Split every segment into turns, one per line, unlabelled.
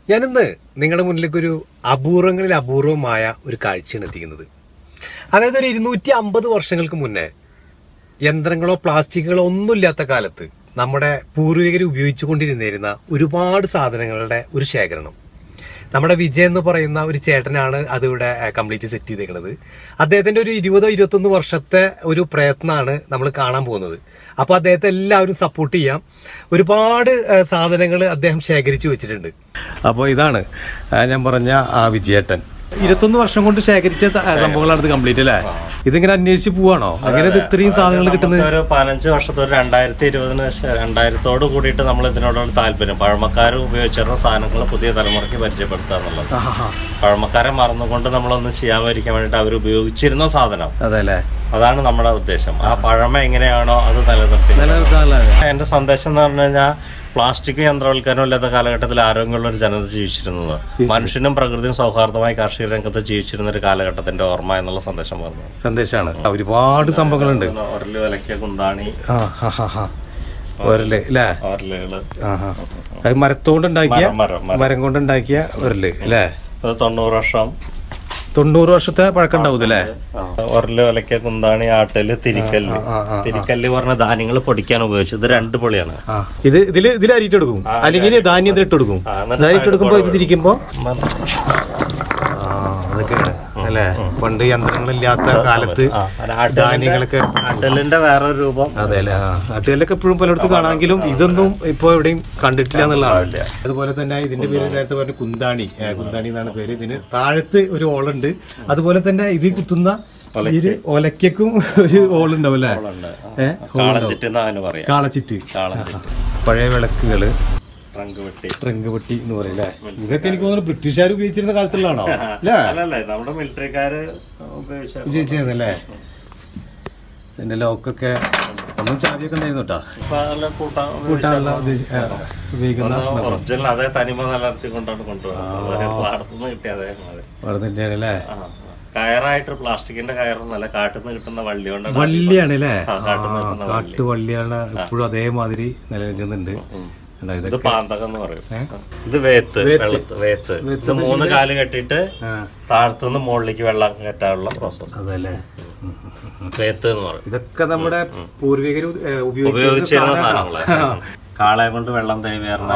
ഞാനിന്ന് നിങ്ങളുടെ മുന്നിലേക്ക് ഒരു അപൂർവങ്ങളിൽ അപൂർവമായ ഒരു കാഴ്ചയാണ് എത്തിക്കുന്നത് അതായത് ഒരു ഇരുന്നൂറ്റി അമ്പത് വർഷങ്ങൾക്ക് മുന്നേ യന്ത്രങ്ങളോ പ്ലാസ്റ്റിക്കുകളോ ഒന്നുമില്ലാത്ത കാലത്ത് നമ്മുടെ പൂർവികർ ഉപയോഗിച്ചുകൊണ്ടിരുന്നിരുന്ന ഒരുപാട് സാധനങ്ങളുടെ ഒരു ശേഖരണം നമ്മുടെ വിജയ് എന്ന് പറയുന്ന ഒരു ചേട്ടനാണ് അതിവിടെ കംപ്ലീറ്റ് സെറ്റ് ചെയ്തേക്കുന്നത് അദ്ദേഹത്തിന്റെ ഒരു ഇരുപതോ ഇരുപത്തൊന്ന് വർഷത്തെ ഒരു പ്രയത്നമാണ് നമ്മൾ കാണാൻ പോകുന്നത് അപ്പോൾ അദ്ദേഹത്തെ എല്ലാവരും സപ്പോർട്ട് ചെയ്യാം ഒരുപാട് സാധനങ്ങൾ അദ്ദേഹം ശേഖരിച്ചു വെച്ചിട്ടുണ്ട് അപ്പോൾ ഇതാണ് ആ, ഞാൻ പറഞ്ഞ ആ വിജയേട്ടൻ ഇരുപത്തൊന്ന് വർഷം കൊണ്ട് ശേഖരിച്ച സ- സംഭവങ്ങളാണ് ഇത് കംപ്ലീറ്റ് അല്ലേ ഇതിങ്ങനെ അന്വേഷിച്ച് പോവാണോ അങ്ങനെ ഇത് ഇത്രയും സാധനങ്ങൾ കിട്ടുന്നത്
ഒരു പതിനഞ്ച് വർഷത്തെ ഒരു രണ്ടായിരത്തി ഇരുപതിന് ശേ- രണ്ടായിരത്തോട് കൂടിയിട്ട് നമ്മൾ ഇതിനോടുള്ള താല്പര്യം പഴമക്കാർ ഉപയോഗിച്ചിരുന്ന സാധനങ്ങൾ പുതിയ തലമുറയ്ക്ക് പരിചയപ്പെടുത്തുക എന്നുള്ളത്
ആഹാ.
പഴമക്കാരെ മറന്നുകൊണ്ട് നമ്മളൊന്നും ചെയ്യാതിരിക്കാൻ വേണ്ടിയിട്ട് അവർ ഉപയോഗിച്ചിരുന്ന സാധനം
അതെ അല്ലേ
അതാണ് നമ്മുടെ ഉദ്ദേശം ആ പഴമ എങ്ങനെയാണോ അത് നിലനിർത്തി
നിലനിർത്താനുള്ള
എന്റെ സന്ദേശം എന്ന് പറഞ്ഞു കഴിഞ്ഞാൽ പ്ലാസ്റ്റിക് യന്ത്രവൽക്കരണം ഇല്ലാത്ത കാലഘട്ടത്തിൽ ആരോഗ്യമുള്ള ഒരു ജനത ജീവിച്ചിരുന്നത് മനുഷ്യനും പ്രകൃതിയും സൗഹാർദ്ദമായി കാർഷിക രംഗത്ത് ജീവിച്ചിരുന്ന ഒരു കാലഘട്ടത്തിന്റെ ഓർമ്മ എന്നുള്ള സന്ദേശം പറഞ്ഞു
സന്ദേശമാണ് ഒരുപാട് സംഭവങ്ങളുണ്ട്
ഒരല് വിലക്കിയ കുന്താണി
ആ ഹാ ഹാ ഹാ ഒരല് അല്ലേ
ഒരലുകള്
ആ ഹാ അത് മരത്തോണ്ട് ഉണ്ടാക്കിയ
മരം, മരം, മരം.
മരം കൊണ്ട് ഉണ്ടാക്കിയ ഒരല് അല്ലേ
അത് തൊണ്ണൂറ് വർഷം
തൊണ്ണൂറ് വർഷത്തെ പഴക്കം ഉണ്ടാവും അല്ലേ
ഒരല് വിലക്കിയ കുന്താണി ആട്ടല് തിരിക്കല്ല്
ആ, ആ,
തിരിക്കല്ല് പറഞ്ഞ ധാന്യങ്ങൾ പൊടിക്കാൻ ഉപയോഗിച്ചത് ഇത് രണ്ട് പൊളിയാണ്
ആ ഇത് ഇതില് ഇതിൽ അരിയിട്ട് കൊടുക്കും അല്ലെങ്കിൽ ധാന്യം ഇതിലിട്ട് കൊടുക്കും
ആ, എന്നിട്ട്
ധാന്യം എടുക്കുമ്പോ ഇത് തിരിക്കുമ്പോ ആ അതൊക്കെയാണ് അല്ലേ പണ്ട് യന്ത്രങ്ങളില്ലാത്ത കാലത്ത്
ആ, ഒരു ആട്ടലിന്റെ-
ധാന്യങ്ങളൊക്കെ
ആട്ടലിന്റെ വേറൊരു രൂപം
അതെ അല്ലേ ആ നാട്ടുകളിലൊക്കെ എപ്പോഴും പലയിടത്തും കാണാമെങ്കിലും ഇതൊന്നും ഇപ്പൊ എവിടെയും കണ്ടിട്ടില്ല എന്നുള്ളതാണ് അതുപോലെ തന്നെ ഇതിന്റെ പേര് നേരത്തെ പറഞ്ഞ കുന്താണി ഏ, കുന്താണി എന്നാണ് പേര് ഇതിന് താഴത്ത് ഒരു ഓളുണ്ട് അതുപോലെ തന്നെ ഇതിൽ കുത്തുന്ന ഈ ഒരു ഒലക്കും ഒരു ഓളുണ്ടാവും അല്ലേ ഏഹ്
കാളച്ചിട്ട് എന്നാ അതിന് പറയാം
കാളച്ചിട്ട്
കാളച്ചിട്ട്
പഴയ വിളക്കുകള്
ട്രങ്ക് വെട്ടി
ട്രങ്ക് പെട്ടി എന്ന് പറയും അല്ലേ ഇതൊക്കെ എനിക്ക് തോന്നുന്നു ബ്രിട്ടീഷുകാർ ഉപയോഗിച്ചിരുന്ന കാലത്തുള്ളതാണോ അല്ലേ
അല്ലല്ല നമ്മുടെ മിലിറ്ററിക്കാര് ഉപയോഗിച്ച
ഉപയോഗിച്ചിരുന്നല്ലേ ഇതിന്റെ ലോക്കൊക്കെ ഒന്നും ചാവിയൊക്കെ ഉണ്ടായിരുന്നു കേട്ടോ
ഇപ്പൊ നല്ല കൂട്ടാൻ
കൂട്ടാനുള്ള ഉദ്ദേശ- ആ, ഉപയോഗിക്കുന്ന
ഒറിജിനൽ അതേ തനിമ നിലനിർത്തിക്കൊണ്ടാണ് കൊണ്ടുപോകുന്നത് അതേ പാടത്തുനിന്ന് കിട്ടിയ അതേ മാതിരി
അവിടെ തന്നെയാണ് അല്ലേ
ആ. കയറായിട്ട് പ്ലാസ്റ്റിക്കിന്റെ കയറൊന്നല്ല കാട്ടിൽ നിന്ന് കിട്ടുന്ന വള്ളി കൊണ്ടാണ്
വള്ളിയാണ് അല്ലേ
ആ, കാട്ടിൽ നിന്ന് കിട്ടുന്ന വള്ളി
കാട്ടുവള്ളിയാണ് ഇപ്പോഴും അതേമാതിരി നിലനിൽക്കുന്നുണ്ട്
ഉം.
കണ്ടോ ഇത്
ഇത് പാന്തകം എന്ന് പറയും ഇത് വേത്ത് വെള്ളത്ത് വേത്ത് ഇത് മൂന്ന് കാല് കെട്ടിയിട്ട്
ആ
താഴത്തുനിന്ന് മുകളിലേക്ക് വെള്ളം കയറ്റാനുള്ള പ്രോസസ്
അതല്ലേ ഉം, ഉം, ഉം.
വേത്ത് എന്ന് പറയും
ഇതൊക്കെ നമ്മുടെ പൂർവികർ ഉപയോഗിച്ച
ഉപയോഗിച്ചിരുന്ന സാധനങ്ങള് കാളയെ കൊണ്ട് വെള്ളം തേവേറുന്ന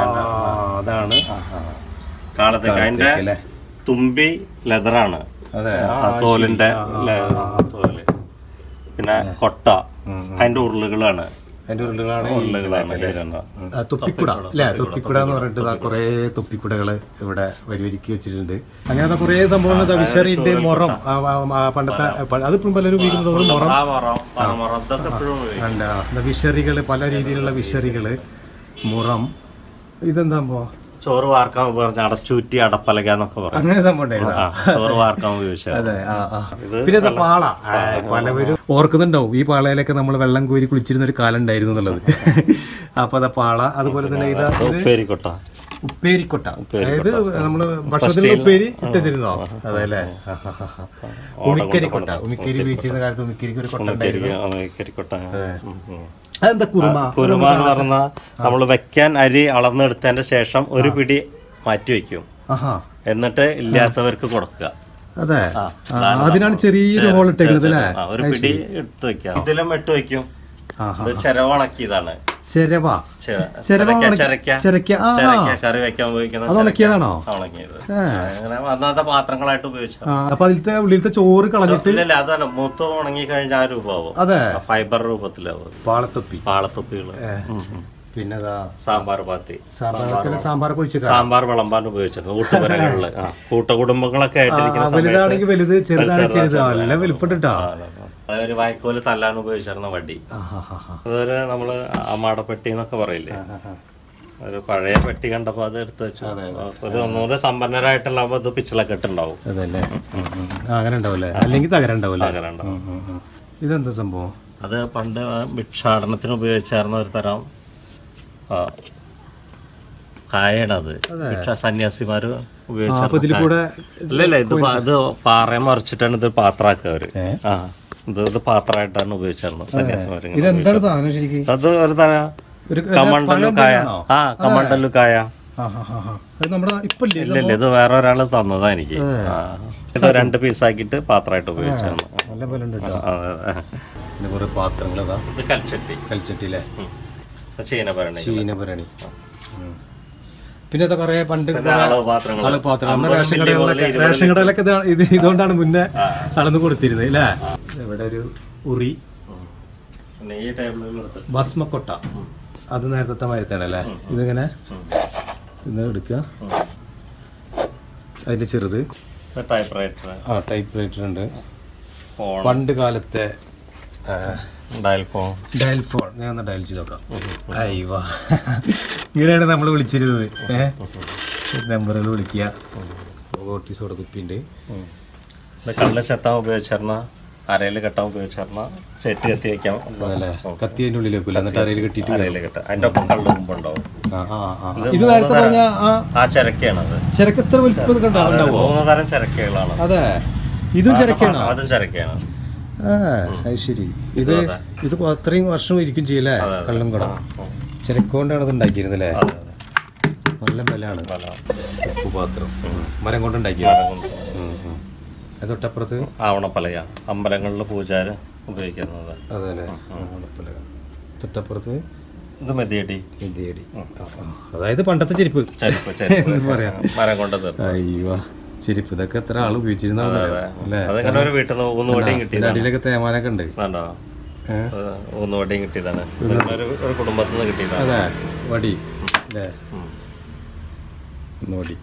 അതാണ്
കാളത്തേക്ക് അതിന്റെ
അല്ലേ
തുമ്പി ലെതറാണ്
അതെ
ആ തോലിന്റെ ലെ- തോല് പിന്നെ കൊട്ട അതിന്റെ ഉരുളുകളാണ്
അതിന്റെ ഉരുളുകളാണ് ഈ
ഉരുളുകളാണ് ഇതിലുണ്ട്.
ആ, തൊപ്പിക്കുട അല്ലേ തൊപ്പിക്കുട എന്ന് പറഞ്ഞിട്ട് ദാ കുറേ തൊപ്പിക്കുടകള് ഇവിടെ വരിവരിക്കി വെച്ചിട്ടുണ്ട് അങ്ങനത്തെ കുറേ സംഭവങ്ങൾ ദാ വിഷറിന്റെ മുറം ആ, ആ, ആ, പണ്ടത്തെ പ- അതിപ്പോഴും പലരും ഉപയോഗിക്കുന്നത് മുറം
ആ മറം പനമറം ഇതൊക്കെ എപ്പോഴും ഉപയോഗിക്കും.
ഉണ്ട് ആ, ദാ വിഷറികള് പല രീതിയിലുള്ള വിഷറികള് മുറം ഇതെന്താ സംഭവം
ചോറ് വാർക്കാൻ പറഞ്ഞ അടച്ചൂറ്റി അടപ്പലക എന്നൊക്കെ പറയും
അങ്ങനെ സംഭവം ഉണ്ടായിരുന്നു
ആ, ചോറ് വാർക്കാൻ ഉപയോഗിച്ചത്
അതെ ആ ആ പിന്നെ ഇതാ പാള ആ, പലവരും ഓർക്കുന്നുണ്ടാവും ഈ പാളയിലൊക്കെ നമ്മൾ വെള്ളം കോരി കുളിച്ചിരുന്ന ഒരു കാലം ഉണ്ടായിരുന്നു എന്നുള്ളത് അപ്പൊ അതാ പാള അതുപോലെ തന്നെ ഇതാ ഇത്
ഉപ്പേരിക്കൊട്ട
ഉപ്പേരിക്കൊട്ട അതായത് നമ്മള് ഭക്ഷണത്തിൽ ഉപ്പേരി ഇട്ടിരുന്നോ അതെ അല്ലേ ഉമിക്കരിക്കൊട്ട ഉമിക്കരി ഉപയോഗിച്ചിരുന്ന കാലത്ത് ഉമിക്കരിക്ക് ഒരു കൊട്ട ഉണ്ടായിരുന്നു
ഉപ്പേരിക്കൊട്ട ഉം, ഉം.
അതെന്താ കുറുമ
കുറുമ എന്ന് പറഞ്ഞ നമ്മൾ വെക്കാൻ അരി അളന്നെടുത്തതിന്റെ ശേഷം ഒരു പിടി മാറ്റി വെക്കും
ആഹാ
എന്നിട്ട് ഇല്ലാത്തവർക്ക് കൊടുക്കുക
അതെ
ആ,
ആ, അതിനാണ് ചെറിയൊരു ഹോൾ ഇട്ടേക്കുന്നത് അല്ലേ
ആ, ഒരു പിടി എടുത്ത് വെക്കാം ഇതിലും ഇട്ട് വെക്കും
ആഹാ
ഇത് ചെരവണക്കിയതാണ്
ചെരവ
ചെ-
ചെരവ
ചിരക്ക,
ഉണക്കി-
ചിരക്ക.
ചിരക്ക ആ
ചിരക്ക, കറി വെക്കാൻ ഉപയോഗിക്കുന്ന
അത് ഉണക്കിയതാണോ
ചിരക്ക. ഉണങ്ങിയത്
ഏ.
അങ്ങനെ അന്നത്തെ പാത്രങ്ങളായിട്ട് ഉപയോഗിച്ചു
ആ, അപ്പൊ അതിലത്തെ ഉള്ളിലത്തെ ചോറ് കളഞ്ഞിട്ട്
ഇല്ലല്ല അതല്ല മൂത്ത് ഉണങ്ങി കഴിഞ്ഞാൽ ആ രൂപമാവും
അതെ
ഫൈബർ രൂപത്തിലാവും അത്.
പാളത്തൊപ്പി
പാളത്തൊപ്പികള് ഉം, ഉം.
പിന്നെ ഇതാ
സാമ്പാർ പാത്തി
സാമ്പാർ സാമ്പാർ ഒഴിച്ച്
സാമ്പാർ വിളമ്പാൻ ഉപയോഗിച്ചിരുന്നു കൂട്ടുപരങ്ങളില് ആ, കൂട്ടുകുടുംബങ്ങളൊക്കെ ആയിട്ടിരിക്കുന്ന സമയത്ത്
വലുതാണെങ്കിൽ വലുത് ചെറുതാണെങ്കിൽ ചെറുത് നല്ല വലുപ്പട്ടിട്ടാ
അതൊരു വായ്ക്കോല് തല്ലാൻ ഉപയോഗിച്ചിരുന്ന വടി അതൊരു നമ്മള് അമ്മാടപ്പെട്ടി എന്നൊക്കെ പറയില്ലേ ഒരു പഴയ പെട്ടി കണ്ടപ്പോ അത് എടുത്തു വെച്ചു ഒരു ഒന്നുകൂടെ സമ്പന്നരായിട്ടുള്ള ഇത് പിച്ചിലൊക്കെ ഇട്ടുണ്ടാവും
അതല്ലേ ഉം, ഉം. ആ, അങ്ങനെ ഉണ്ടാവല്ലേ അല്ലെങ്കിൽ തകരം ഉണ്ടാവല്ലേ
അങ്ങനെ ഉണ്ടാവും.
ഉം, ഉം. ഇതെന്താ സംഭവം
അത് പണ്ട് ഭിക്ഷാടനത്തിന് ഉപയോഗിച്ചായിരുന്ന ഒരു തരം ആ, കായാണ് അത് ഭിക്ഷ സന്യാസിമാര്
അപ്പൊ
ഉപയോഗിച്ചായിരുന്നു
ഇതിൽ കൂടെ
ഇല്ല ഇല്ല ഇത് പാ- ഇത് പാറയെ മറിച്ചിട്ടാണ് ഇത് പാത്രമാക്കുക അവര് ആ ഇത് ഇത് പാത്രമായിട്ടാണ് ഉപയോഗിച്ചിരുന്നത് സന്യാസിമാര് ഇങ്ങനെ
ഇതെന്താണ് സാധനം ശരിക്കും
അത് ഒരു തരം
ഒരു
കമണ്ടലുക്കായ ആ കമണ്ടലുക്കായ
ആ ഹാ ഹാ ഹാ അത് നമ്മുടെ ഇപ്പൊ ഇല്ലേ
ഇല്ല ഇല്ല ഇത് വേറെ ഒരാൾ തന്നതാ എനിക്ക് ആ. ഇത് രണ്ട് പീസാക്കിയിട്ട് പാത്രമായിട്ട് ഉപയോഗിച്ചാണ്
നല്ല പോലെ ഉണ്ട് കേട്ടോ
അതെ അതെ
പിന്നെ കുറെ പാത്രങ്ങൾ അതാ
ഇത് കൽച്ചട്ടി
കളിച്ചിട്ടില്ലേ
ഉം. ഇത് ചീനഭരണി
ചീനപരണി ഉം. പിന്നെ അതൊക്കെ കുറേ പണ്ട്
പിന്നെ അളവ് പാത്രങ്ങൾ
ആള് പാത്രം നമ്മുടെ
അമ്പത്
റേഷൻ
മില്ലി മുതൽ
കടകളിലൊക്കെ
ഇരുപത്
റേഷൻ കടകളിലൊക്കെ ഇത് ഇത് ഇതുകൊണ്ടാണ് മുന്നേ അളന്ന് കൊടുത്തിരുന്നത് അല്ലേ ഇവിടെ ഒരു ഉറി
ഉം. പിന്നെ ഈ ടേബിളിൽ എടുത്ത്
ഭസ്മക്കൊട്ട അത് നേരത്തെ മരത്താണ് അല്ലേ ഇതിങ്ങനെ ഇത് എടുക്കുക അതിന്റെ ചെറുത്
ടൈപ്പ് റൈറ്റർ
ആ ടൈപ്പ് റൈറ്റർ ഉണ്ട്
ഫോൺ
പണ്ട് കാലത്തെ
ഡയൽ ഫോൺ
ഡയൽ ഫോൺ ഞാൻ ഒന്ന് ഡയൽ ചെയ്ത് നോക്കാം അയ്യവാ ഇങ്ങനെയാണ് നമ്മൾ വിളിച്ചിരുന്നത് ഏഹ് നമ്പറുകൾ വിളിക്കുക ഓട്ടീസോടെ കുപ്പിയുണ്ട്
ഇത് കല്ല് ചെത്താൻ ഉപയോഗിച്ചിരുന്ന അരയിൽ കെട്ടാൻ ഉപയോഗിച്ചിരുന്ന ചെറ്റ് കത്തി വെക്കാം
അതല്ലേ കത്തി അതിൻ്റെ ഉള്ളിൽ വെക്കില്ല എന്നിട്ട് അരയിൽ കെട്ടിയിട്ട്
അരയിൽ കെട്ടാം അതിന്റെ ഒപ്പം കള്ള് മുമ്പുണ്ടാവും
ആ ആ ആ ഇത് നേരത്തെ പറഞ്ഞ ആ
ആ ചിരക്കയാണത്
ചിരക്ക് എത്ര വലിപ്പം കണ്ടോ ഉണ്ടാവോ
മൂന്ന് തരം ചിരക്കകളാണ്
അതെ ഇതും ചിരക്കാണോ
അതും ചിരക്കയാണ്
ആ അത് ശരി ഇത് ഇത് അത്രയും വർഷം ഇരിക്കും ചെയ്യല്ലേ കള്ളും കുടം ചിരക്കൊണ്ടാണ് ഇത് ഉണ്ടാക്കിയിരുന്നത് അല്ലേ
അതെ അതെ
നല്ല ബലാണ്
പല
ഉപ്പുപാത്രം മരം കൊണ്ട് ഉണ്ടാക്കിയത്
മരം കൊണ്ട്
ഉം, ഉം. അത് തൊട്ടപ്പുറത്ത്
ആവണപ്പലക അമ്പലങ്ങളിൽ പൂജാര് ഉപയോഗിക്കുന്നത്
അതല്ലേ ഉണപ്പലക. തൊട്ടപ്പുറത്ത്
ഇത് മെതിയടി
ഇന്ത്യയടി അതായത് പണ്ടത്തെ ചെരുപ്പ്
ചെരുപ്പ് ചെരുപ്പ്
എന്ന് പറയാം
മരം കൊണ്ട് തീർത്ത്
അയ്യോ ചെരുപ്പ് ഇതൊക്കെ എത്ര ആൾ ഉപയോഗിച്ചിരുന്ന അല്ലേ
അതിങ്ങനെ ഒരു വീട്ടിൽ നിന്ന് ഊന്നുവടിയും
ഇതിന്റെ
കിട്ടിയതാണ്
അടിയിലൊക്കെ തേമാനൊക്കെ ഉണ്ട്
കണ്ടോ
ഏ?
അത് ഊന്നുവടിയും കിട്ടിയതാണ് ഇതിങ്ങനെ ഒരു ഒരു കുടുംബത്തിൽ നിന്ന് കിട്ടിയതാണ്
അതെ വടി അല്ലേ
ഉം.
ഒന്ന് വടി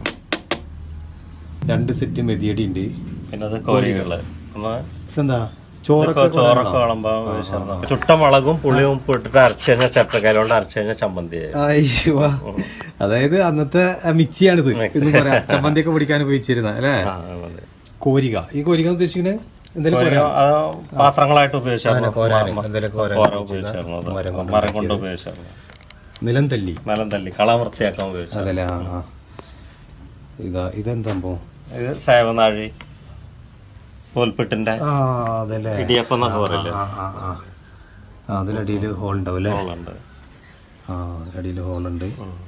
രണ്ട് സെറ്റ് മെതിയടി ഉണ്ട്
പിന്നെ അത് കോരികള് ഒന്ന്
ഇതെന്താ ചോറൊക്കെ
ഇതൊക്കെ ചോറൊക്കെ വിളമ്പാൻ ഉപയോഗിച്ചിരുന്നത് ചുട്ട മുളകും പുളിയും ഉപ്പ് ഇട്ടിട്ട് അരച്ചു കഴിഞ്ഞാൽ ചട്ടക്കൈലോണ്ട് അരച്ചു കഴിഞ്ഞാൽ ചമ്മന്തി ആയി.
അയ്യോ അതായത് അന്നത്തെ മിക്സിയാണിത് എന്ന് പറയാം ചമ്മന്തിയൊക്കെ പിടിക്കാൻ ഉപയോഗിച്ചിരുന്ന അല്ലേ
ആ, മതി.
കോരിക ഈ കോരിക എന്ന് ഉദ്ദേശിക്കുന്നത് എന്തെങ്കിലും
കോരി അത് പാത്രങ്ങളായിട്ട് ഉപയോഗിച്ചായിരുന്നു
കോരാന്, എന്തെങ്കിലും കോരാൻ
കോര ഉപയോഗിച്ചായിരുന്നു മരം കൊണ്ട് ഉപയോഗിച്ചായിരുന്നു
നിലം തല്ലി
നിലം തല്ലി കളം വൃത്തിയാക്കാൻ ഉപയോഗിച്ചു
അതല്ലേ ആ ആ ഇതാ ഇതെന്താ സംഭവം
ഇത് സേവനാഴി നൂൽപ്പിട്ടിന്റെ
ആ അതല്ലേ
ഇടിയപ്പം എന്നൊക്കെ പറയില്ലേ
ആ ആ ആ ആ അതിനടിയിൽ ഹോൾ ഉണ്ടാവും അല്ലേ
ഹോളുണ്ട്
ആ അതിനടിയിൽ ഹോളുണ്ട്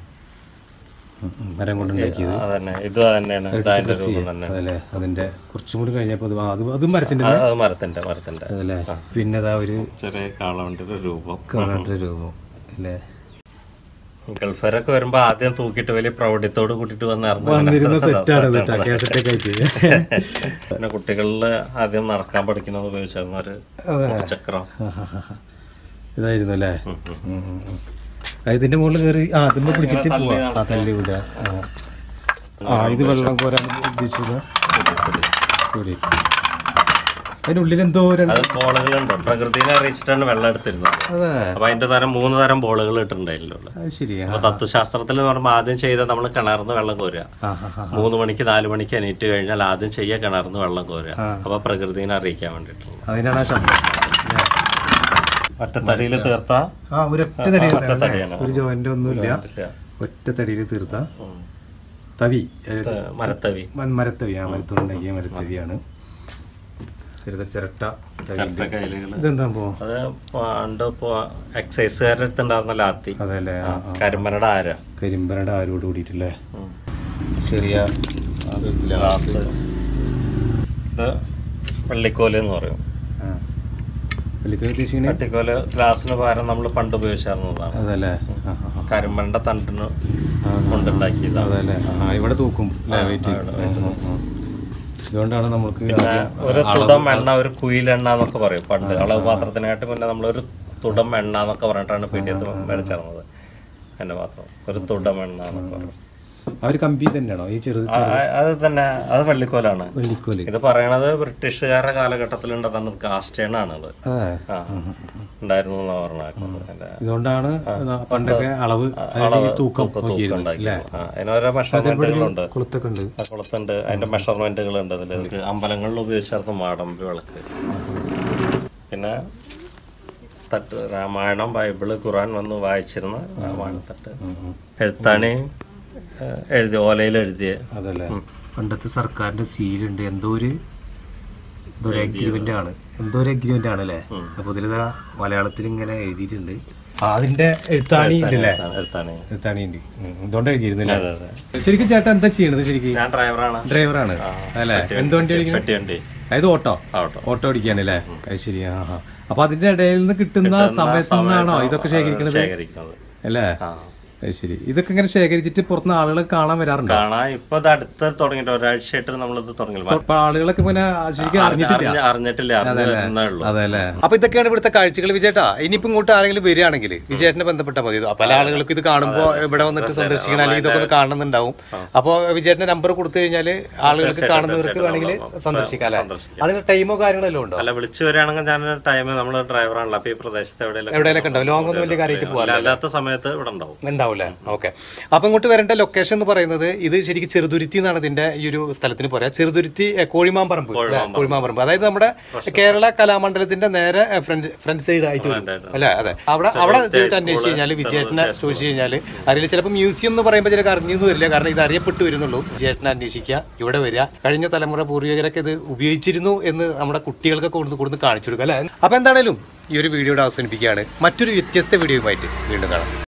മരം കൊണ്ട് ഉണ്ടാക്കിയത്
അതന്നെ ഇത് തന്നെയാണ് ഇത് അതിന്റെ രൂപം തന്നെ
അതല്ലേ അതിന്റെ കുറച്ചും കൂടി കഴിഞ്ഞപ്പോൾ അത് ആ, അത് അതും മരത്തിന്റെ
അത് അത് മരത്തിന്റെ മരത്തിന്റെ
അതല്ലേ പിന്നെ അതാ ഒരു
ചെറിയ കാളവണ്ടിയുടെ രൂപം
കാണാട്ട രൂപം അല്ലേ
ഗൾഫരൊക്കെ വരുമ്പോ ആദ്യം തൂക്കിയിട്ട് വലിയ പ്രൗഢിത്തോട് കൂട്ടിട്ട് വന്ന്
വന്നിരുന്ന
ഇറങ്ങുന്ന
സെറ്റാണ് കേട്ടോ കാസറ്റൊക്കെ ആയിട്ട്
പിന്നെ കുട്ടികളിൽ ആദ്യം നടക്കാൻ പഠിക്കുന്നത് ഉപയോഗിച്ചിരുന്ന ഒരു
അതെ
ചക്രം
ആ, ആ, ആ. ഇതായിരുന്നു അല്ലേ ഉം, ഉം, ഉം. ആ, ഇതിന്റെ മുകളിൽ കയറി ആ അതിന്റെ പിടിച്ചിട്ട് പോവാ ആ തല്ലി വിടുക ആ. ആ ഇത് വെള്ളം കോരാൻ ഉദ്ദേശിച്ചത് കൂടി അതിനുള്ളിൽ എന്തോ രണ്ട്
അത് ബോളുകളുണ്ട് പ്രകൃതിനെ അറിയിച്ചിട്ടാണ് വെള്ളം എടുത്തിരുന്നത്
അതെ
അപ്പൊ അതിന്റെ തരം മൂന്ന് തരം ബോളുകൾ ഇട്ടിട്ടുണ്ടായില്ലോ
അത് ശരിയാ
അപ്പൊ തത്വശാസ്ത്രത്തിൽ എന്ന് പറയുമ്പോൾ ആദ്യം ചെയ്ത നമ്മൾ കിണർന്ന് വെള്ളം കോരുക
ആ ആ ആ
മൂന്ന് മണിക്ക് നാല് മണിക്ക് എണീറ്റ് കഴിഞ്ഞാൽ ആദ്യം ചെയ്യുക കിണർന്ന് വെള്ളം കോരുക അപ്പൊ പ്രകൃതിനെ അറിയിക്കാൻ വേണ്ടിയിട്ടുള്ള
അതിനാണ് ആ ശബ്ദം അല്ലേ?
ഒറ്റത്തടിയിൽ തീർത്ത
ആ ഒരൊറ്റ തടി
ഒറ്റത്തടിയാണ്
ഒരു ജോയിന്റ് ഒന്നുമില്ല
ഇല്ല.
ഒറ്റ തടിയിൽ തീർത്ത
ഉം.
തവി
ഇത് മരത്തവി
മ- മരത്തവി ആ മരത്തോടുണ്ടാക്കിയ മരത്തവിയാണ് ചെറുത ചിരട്ട തവി
ചിരട്ട കയ്യിലുകൾ
ഇതെന്താ പോ
അത് പണ്ട് ഇപ്പോ എക്സൈസുകാരുടെ അടുത്തുണ്ടായിരുന്ന ലാത്തി
അതല്ലേ ആ ആ.
കരിമ്പനയുടെ ആര
കരിമ്പനയുടെ ആരോട് കൂടിയിട്ടില്ലേ
ഉം.
ചെറിയ
ഗ്ലാസ് ഇത് വെള്ളിക്കോല് എന്ന് പറയും
ആ വലിയ ഉദ്ദേശിക്കുന്നത്
വെള്ളിക്കോല് ഗ്ലാസിന് പകരം നമ്മൾ പണ്ട് ഉപയോഗിച്ചിരുന്നതാണ്
അതല്ലേ ആ ആ ആ.
കരിമ്പനയുടെ തണ്ടിന്
ആ, ആ.
കൊണ്ടുണ്ടാക്കിയതാണ്
അതല്ലേ ആ ഇവിടെ തൂക്കും അല്ലേ വെയിറ്റ് ഇതുകൊണ്ടാണ് നമുക്ക്
പിന്നെ
ആദ്യം
ഒരു തുടം എണ്ണ ഒരു കുയിലെണ്ണ എന്നൊക്കെ പറയും പണ്ട് അളവ് പാത്രത്തിനായിട്ട് പിന്നെ നമ്മളൊരു തുടം എണ്ണ എന്നൊക്കെ പറഞ്ഞിട്ടാണ് പീഡിയത്ത് മേടിച്ചിരുന്നത് എന്റെ പാത്രം ഒരു തുടം എണ്ണ എന്നൊക്കെ പറയും
ആ ഒരു കമ്പി തന്നെയാണോ ഈ ചെറുത്
ആ, ആ, അത് തന്നെ അത് വെള്ളിക്കോലാണ്
വെള്ളിക്കോല്
ഇത് പറയണത് ബ്രിട്ടീഷുകാരുടെ കാലഘട്ടത്തിൽ ഉണ്ടാകുന്ന കാസ്റ്റേൺ ആണത്
അതെ
ആ ഉണ്ടായിരുന്നു എന്നാ പറഞ്ഞേക്കുന്നത് അതിന്റെ
ഇതുകൊണ്ടാണ് ഇതാ പണ്ടൊക്കെ അളവ് അതിന്റെ ഈ തൂക്കം നോക്കിയിരുന്നത് അല്ലേ
ആ, അതിനോരോ മെഷർമെന്റുകളുണ്ട്
കൊളുത്തൊക്കെ ഉണ്ട്
ആ കുളത്തുണ്ട് അതിന്റെ മെഷർമെന്റുകൾ ഉണ്ട് അതിൽ ഇത് അമ്പലങ്ങളിൽ ഉപയോഗിച്ചിരുന്ന മാടമ്പി വിളക്ക് പിന്നെ തട്ട് രാമായണം ബൈബിള് ഖുറാൻ വന്ന് വായിച്ചിരുന്ന രാമായണ തട്ട് എഴുത്താണി ഏഹ്, എഴുതി ഓലയിൽ എഴുതിയ
അതല്ലേ പണ്ടത്തെ സർക്കാരിന്റെ സീലുണ്ട് എന്തോ ഒരു എന്തോ ഒരു അഗ്രിമെന്റ് ആണ് എന്തോ ഒരു അഗ്രിമെന്റ് ആണ് അല്ലേ അപ്പൊ ഇതിലിതാ മലയാളത്തിൽ ഇങ്ങനെ എഴുതിയിട്ടുണ്ട് ആ, അതിന്റെ എഴുത്താണി ഉണ്ടല്ലേ
എടുത്താണ്
എഴുത്താണി ഉണ്ട് ഉം, ഇതുകൊണ്ട് എഴുതിയിരുന്നില്ല
അതെ അതെ
ശരിക്കും ചേട്ടാ എന്താ ചെയ്യണത് ശരിക്കും
ഞാൻ ഡ്രൈവറാണ്
ഡ്രൈവറാണ് അല്ലേ എന്ത് വണ്ടി ഓടിക്കുന്നത്
പെട്ടി വണ്ടി
അതായത് ഓട്ടോ
ഓട്ടോ
ഓട്ടോ ഓടിക്കാണ് അല്ലേ അത് ശരി ആ ആ. അപ്പൊ അതിന്റെ ഇടയിൽ നിന്ന് കിട്ടുന്ന സമയത്ത് നിന്നാണോ ഇതൊക്കെ ശേഖരിക്കണത്
ശേഖരിക്കുന്നത്
അല്ലേ
ആ
അത് ശരി ഇതൊക്കെ ഇങ്ങനെ ശേഖരിച്ചിട്ട് പുറത്തുനിന്ന് ആളുകൾ കാണാൻ വരാറുണ്ടോ
കാണാൻ ഇപ്പൊ ഇത് അടുത്ത് തുടങ്ങിയിട്ട് ഒരാഴ്ചയായിട്ട് നമ്മളിത് തുടങ്ങി
അപ്പൊ ആളുകളൊക്കെ ഇങ്ങനെ ശരിക്കും അറിഞ്ഞിട്ടില്ല
അറിഞ്ഞ- അറിഞ്ഞിട്ടില്ല അറിഞ്ഞു വരുന്നേ ഉള്ളൂ
അതെ അല്ലേ അപ്പൊ ഇതൊക്കെയാണ് ഇവിടുത്തെ കാഴ്ചകൾ വിജയേട്ടാ ഇനിയിപ്പോ ഇങ്ങോട്ട് ആരെങ്കിലും വരികയാണെങ്കിൽ വിജയേട്ടനെ ബന്ധപ്പെട്ടാൽ മതി ഇത് പല ആളുകൾക്ക് ഇത് കാണുമ്പോൾ ഇവിടെ വന്നിട്ട് സന്ദർശിക്കണം അല്ലെങ്കിൽ ഇതൊക്കെ ഒന്ന് കാണുന്നുണ്ടാവും അപ്പൊ വിജയേട്ടന്റെ നമ്പർ കൊടുത്തു കഴിഞ്ഞാൽ ആളുകൾക്ക് കാണുന്നവർക്ക് വേണമെങ്കിൽ സന്ദർശിക്കാം അല്ലെ
സന്ദർശിക്കാം.
അതിന് ടൈമോ കാര്യങ്ങളെല്ലാം ഉണ്ടോ
അല്ല വിളിച്ചു വരികയാണെങ്കിൽ ഞാൻ ടൈം നമ്മൾ ഡ്രൈവറാണല്ലോ അപ്പൊ ഈ പ്രദേശത്ത് എവിടെയെങ്കിലും
എവിടെയൊക്കെ ഉണ്ടാവും ലോങ് ഒന്നും വലിയ കാര്യമായിട്ട് പോകാൻ
അല്ലാത്ത സമയത്ത് ഇവിടെ ഉണ്ടാവും
ഉണ്ടാവൂലേ ഓക്കെ അപ്പൊ ഇങ്ങോട്ട് വരേണ്ട ലൊക്കേഷൻ എന്ന് പറയുന്നത് ഇത് ശരിക്കും ചെറുതുരുത്തി എന്നാണ് ഇതിന്റെ ഈ ഒരു സ്ഥലത്തിന് പറയാ ചെറുതുരുത്തി എ, കോഴിമാമ്പറമ്പ് അല്ലേ? കോഴിമാമ്പറമ്പ് അതായത് നമ്മുടെ കേരള കലാമണ്ഡലത്തിന്റെ നേരെ എ, ഫ്രണ്ട് ഫ്രണ്ട് സൈഡ് ആയിട്ട് വരും അല്ലേ അതെ അവിടെ അവിടെ ചെയ്തിട്ട് അന്വേഷിച്ച് കഴിഞ്ഞാൽ വിജയേട്ടനെ ചോദിച്ചു കഴിഞ്ഞാൽ അതിൽ ചിലപ്പോൾ മ്യൂസിയം എന്ന് പറയുമ്പോൾ ചിലർക്ക് അറിഞ്ഞൊന്നും വരില്ല കാരണം ഇത് അറിയപ്പെട്ടു വരുന്നുള്ളൂ വിജയേട്ടനെ അന്വേഷിക്കുക ഇവിടെ വരിക കഴിഞ്ഞ തലമുറ പൂർവികരൊക്കെ ഇത് ഉപയോഗിച്ചിരുന്നു എന്ന് നമ്മുടെ കുട്ടികൾക്കൊക്കെ കൊടുത്ത് കൊടുത്ത് കാണിച്ചു കൊടുക്കുക അല്ലേ അപ്പൊ എന്താണേലും ഈ ഒരു വീഡിയോയുടെ അവസാനിപ്പിക്കുകയാണ് മറ്റൊരു വ്യത്യസ്ത വീഡിയോയുമായിട്ട് വീണ്ടും കാണാം